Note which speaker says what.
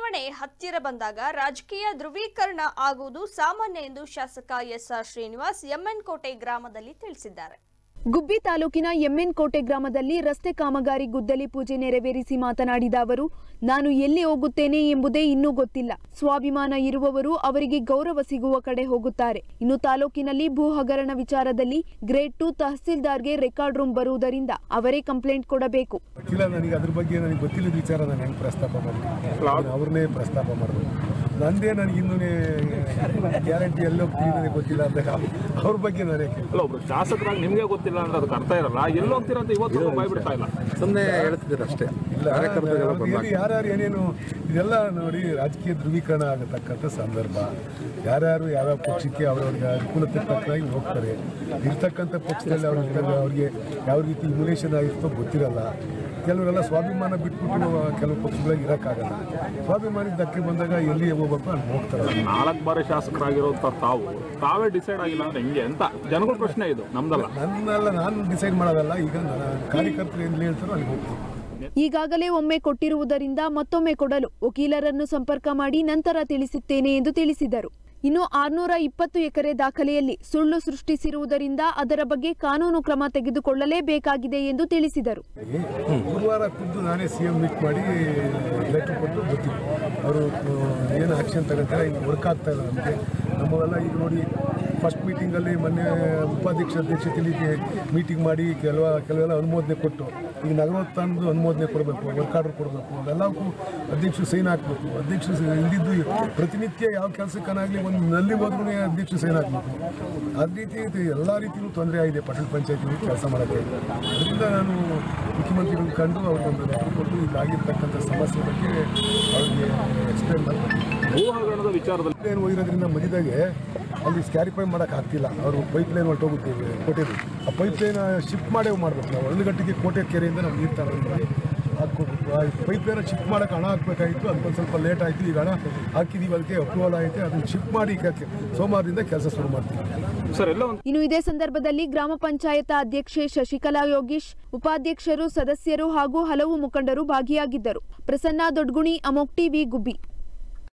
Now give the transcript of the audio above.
Speaker 1: ಚುನಾವಣೆ ಹತ್ತಿರ ಬಂದಾಗ ರಾಜಕೀಯ ಧ್ರುವೀಕರಣ ಆಗುವುದು ಸಾಮಾನ್ಯ ಎಂದು ಶಾಸಕ ಎಸ್ಆರ್ ಶ್ರೀನಿವಾಸ್ ಎಂಎನ್ ಕೋಟೆ ಗ್ರಾಮದಲ್ಲಿ ತಿಳಿಸಿದ್ದಾರೆ
Speaker 2: ಗುಬ್ಬಿ ತಾಲೂಕಿನ ಎಮ್ಮೆನ್ ಕೋಟೆ ಗ್ರಾಮದಲ್ಲಿ ರಸ್ತೆ ಕಾಮಗಾರಿ ಗುದ್ದಲಿ ಪೂಜೆ ನೆರವೇರಿಸಿ ಮಾತನಾಡಿದ ಅವರು ನಾನು ಎಲ್ಲಿ ಹೋಗುತ್ತೇನೆ ಎಂಬುದೇ ಇನ್ನೂ ಗೊತ್ತಿಲ್ಲ ಸ್ವಾಭಿಮಾನ ಇರುವವರು ಅವರಿಗೆ ಗೌರವ ಸಿಗುವ ಕಡೆ ಹೋಗುತ್ತಾರೆ ಇನ್ನು ತಾಲೂಕಿನಲ್ಲಿ ಭೂ ಹಗರಣ ವಿಚಾರದಲ್ಲಿ ಗ್ರೇಡ್ ಟು ತಹಸೀಲ್ದಾರ್ಗೆ ರೆಕಾರ್ಡ್ ರೂಮ್ ಬರುವುದರಿಂದ ಅವರೇ ಕಂಪ್ಲೇಂಟ್ ಕೊಡಬೇಕು
Speaker 3: ಗೊತ್ತಿಲ್ಲ ನನಗೆ ಅದ್ರ ಬಗ್ಗೆ ನನಗೆ ಗೊತ್ತಿಲ್ಲದ ವಿಚಾರ ನಾನು ಹೆಂಗೆ ಪ್ರಸ್ತಾಪ ಮಾಡಲಿ ಅವ್ರನ್ನೇ ಪ್ರಸ್ತಾಪ ಮಾಡಬೇಕು ನಂದೇ ನನಗೆ ಇನ್ನೂ ಗ್ಯಾರಂಟಿ ಎಲ್ಲ ಹೋಗ್ತೀನಿ ನನಗೆ ಗೊತ್ತಿಲ್ಲ ಅಂದಾಗ ಅವ್ರ ಬಗ್ಗೆ ನಾನೇ
Speaker 4: ಅಲ್ಲ ಒಬ್ರು ಶಾಸಕರಾಗಿ ನಿಮ್ಗೆ ಗೊತ್ತಿಲ್ಲ ಅಂದ್ರೆ ಅದಕ್ಕೆ ಅರ್ಥ ಇರಲ್ಲ ಎಲ್ಲಿ ಹೋಗ್ತೀರಾ ಅಂತ ಇವತ್ತು ಬಾಯ್ ಬಿಡ್ತಾ ಇಲ್ಲ
Speaker 5: ಸುಮ್ಮನೆ ಹೇಳ್ತಿದ್ದೀರ ಅಷ್ಟೇ ಕಾರ್ಯಕರ್ತರಿಗೆಲ್ಲ ಬಂದಾಗ
Speaker 3: ಯಾರ್ಯಾರು ಏನೇನು ಇದೆಲ್ಲ ನೋಡಿ ರಾಜಕೀಯ ಧ್ರುವೀಕರಣ ಆಗತಕ್ಕಂಥ ಸಂದರ್ಭ ಯಾರ್ಯಾರು ಯಾವ್ಯಾವ ಪಕ್ಷಕ್ಕೆ ಅವರವ್ರಿಗೆ ಅನುಕೂಲತೆ ತಕ್ಕನಾಗಿ ಹೋಗ್ತಾರೆ ಇರ್ತಕ್ಕಂಥ ಪಕ್ಷದಲ್ಲಿ ಅವ್ರಿಗೆ ಅವ್ರಿಗೆ ಯಾವ ರೀತಿ ಇಮ್ಯುಲೇಷನ್ ಆಗಿರ್ತೋ ಗೊತ್ತಿರಲ್ಲ ಕೆಲವರೆಲ್ಲ ಸ್ವಾಭಿಮಾನ ಬಿಟ್ಬಿಟ್ಟು ಕೆಲವು ಪಕ್ಷಗಳಿಗೆ ಇರೋಕ್ಕಾಗಲ್ಲ ಸ್ವಾಭಿಮಾನಿ ಧಕ್ಕೆ ಬಂದಾಗ ಎಲ್ಲಿ ಹೋಗ್ಬೇಕು ಅಲ್ಲಿ ಹೋಗ್ತಾರೆ
Speaker 4: ನಾಲ್ಕು ಬಾರಿ ಶಾಸಕರಾಗಿರೋಂಥ ತಾವು ತಾವೇ ಡಿಸೈಡ್ ಆಗಿಲ್ಲ ಅಂದ್ರೆ ಹೆಂಗೆ ಅಂತ ಜನಗಳ ಪ್ರಶ್ನೆ ಇದು ನಮ್ದಲ್ಲ
Speaker 3: ನನ್ನೆಲ್ಲ ನಾನು ಡಿಸೈಡ್ ಮಾಡೋದಲ್ಲ ಈಗ ನನ್ನ ಕಾರ್ಯಕರ್ತರು ಏನು ಹೇಳ್ತಾರೋ ಅಲ್ಲಿ ಹೋಗ್ತೀನಿ
Speaker 2: ಈಗಾಗಲೇ ಒಮ್ಮೆ ಕೊಟ್ಟಿರುವುದರಿಂದ ಮತ್ತೊಮ್ಮೆ ಕೊಡಲು ವಕೀಲರನ್ನು ಸಂಪರ್ಕ ಮಾಡಿ ನಂತರ ತಿಳಿಸುತ್ತೇನೆ ಎಂದು ತಿಳಿಸಿದರು ಇನ್ನು ಆರ್ನೂರ ಇಪ್ಪತ್ತು ಎಕರೆ ದಾಖಲೆಯಲ್ಲಿ ಸುಳ್ಳು ಸೃಷ್ಟಿಸಿರುವುದರಿಂದ ಅದರ ಬಗ್ಗೆ ಕಾನೂನು ಕ್ರಮ ತೆಗೆದುಕೊಳ್ಳಲೇಬೇಕಾಗಿದೆ ಎಂದು ತಿಳಿಸಿದರು
Speaker 3: ಗುರುವಾರ ಖುದ್ದು ನಾನೇ ಸಿ ಎಂ ಮೀಟ್ ಮಾಡಿ ಲೆಟರ್ ಕೊಟ್ಟು ಗೊತ್ತಿತ್ತು ಅವರು ಏನು ಆಕ್ಷನ್ ತಗೋತಾರೆ ಈಗ ವರ್ಕ್ ಆಗ್ತಾ ಇಲ್ಲ ನಮಗೆ ನಮ್ಮವೆಲ್ಲ ಈಗ ನೋಡಿ ಫಸ್ಟ್ ಮೀಟಿಂಗಲ್ಲಿ ಮೊನ್ನೆ ಉಪಾಧ್ಯಕ್ಷ ಅಧ್ಯಕ್ಷತೆಯಲ್ಲಿ ಮೀಟಿಂಗ್ ಮಾಡಿ ಕೆಲವ ಕೆಲವೆಲ್ಲ ಅನುಮೋದನೆ ಕೊಟ್ಟು ಈಗ ನಗರೋತ್ಥಾನದ ಅನುಮೋದನೆ ಕೊಡಬೇಕು ವರ್ಕ್ ಆರ್ಡರ್ ಕೊಡಬೇಕು ಅದೆಲ್ಲಕ್ಕೂ ಅಧ್ಯಕ್ಷರು ಸೈನ್ ಹಾಕಬೇಕು ಅಧ್ಯಕ್ಷರು ಸೈ- ಇಲ್ದಿದ್ದು ಪ್ರತಿನಿತ್ಯ ಯಾವ ಕೆಲಸಕ್ಕನಾಗಲಿ ಒಂದು ನಲ್ಲಿ ಹೋದ್ರೂ ಅಧ್ಯಕ್ಷರು ಸೈನ್ ಹಾಕಬೇಕು ಅದೇ ರೀತಿ ಇದು ಎಲ್ಲ ರೀತಿಯೂ ತೊಂದರೆ ಆಗಿದೆ ಪಟ್ಟಣ ಪಂಚಾಯತಿ ಕೆಲಸ ಮಾಡೋಕ್ಕೆ ಅದರಿಂದ ನಾನು ಮುಖ್ಯಮಂತ್ರಿಗಳು ಕಂಡು ಅವ್ರಿಗೊಂದು ಲೆಟರ್ ಕೊಟ್ಟು ಇದಾಗಿರ್ತಕ್ಕಂಥ ಸಮಸ್ಯೆ ಬಗ್ಗೆ ಅವ್ರಿಗೆ ಎಕ್ಸ್ಪ್ಲೇನ್ ಮಾಡಿ
Speaker 4: ಭೂ ಹಗರಣದ ವಿಚಾರದಲ್ಲಿ
Speaker 3: ಲೈನ್ ಹೋಗಿರೋದ್ರಿಂದ ಮಧ್ಯದಾಗೆ ಅಲ್ಲಿ ಸ್ಕ್ಯಾರಿಫೈ ಮಾಡೋಕೆ ಆಗ್ತಿಲ್ಲ ಅವರು ಪೈಪ್ ಲೈನ್ ಹೊರಟೋಗುತ್ತೆ ಕೋಟೆದು ಆ ಪೈಪ್ ಲೈನ್ ಶಿಫ್ಟ್ ಮಾಡೇ ಮಾಡಬೇಕು ನಾವು ಅರಳುಗಟ್ಟಿಗೆ ಕೋಟೆ ಕೆರೆಯಿಂದ ನಾವು ನೀರು ತಗೊಂಡು ಹಾಕ್ಕೊಡ್ಬೇಕು ಆ ಪೈಪ್ ಲೈನ್ ಶಿಫ್ಟ್ ಮಾಡೋಕೆ ಹಣ ಹಾಕಬೇಕಾಗಿತ್ತು ಅದಕ್ಕೊಂದು ಸ್ವಲ್ಪ ಲೇಟ್ ಆಯಿತು ಈಗ ಹಣ ಹಾಕಿದ್ದೀವಿ ಅದಕ್ಕೆ ಅಪ್ರೂವಲ್ ಆಯಿತು ಅದನ್ನು ಶಿಫ್ಟ್ ಮಾಡಿ ಈಗ ಸೋಮವಾರದಿಂದ ಕೆಲಸ ಶುರು ಮಾಡ್ತೀವಿ
Speaker 4: ಸರ್ ಎಲ್ಲ ಒಂದು
Speaker 2: ಇನ್ನು ಇದೇ ಸಂದರ್ಭದಲ್ಲಿ ಗ್ರಾಮ ಪಂಚಾಯತ ಅಧ್ಯಕ್ಷೆ ಶಶಿಕಲಾ ಯೋಗೀಶ್ ಉಪಾಧ್ಯಕ್ಷರು ಸದಸ್ಯರು ಹಾಗೂ ಹಲವು ಮುಖಂಡರು ಭಾಗಿಯಾಗಿದ್ದರು ಪ್ರಸನ್ನ ದೊಡ್ಗುಣಿ ಅಮೋಕ್ ಟಿವಿ ಗುಬ್ಬಿ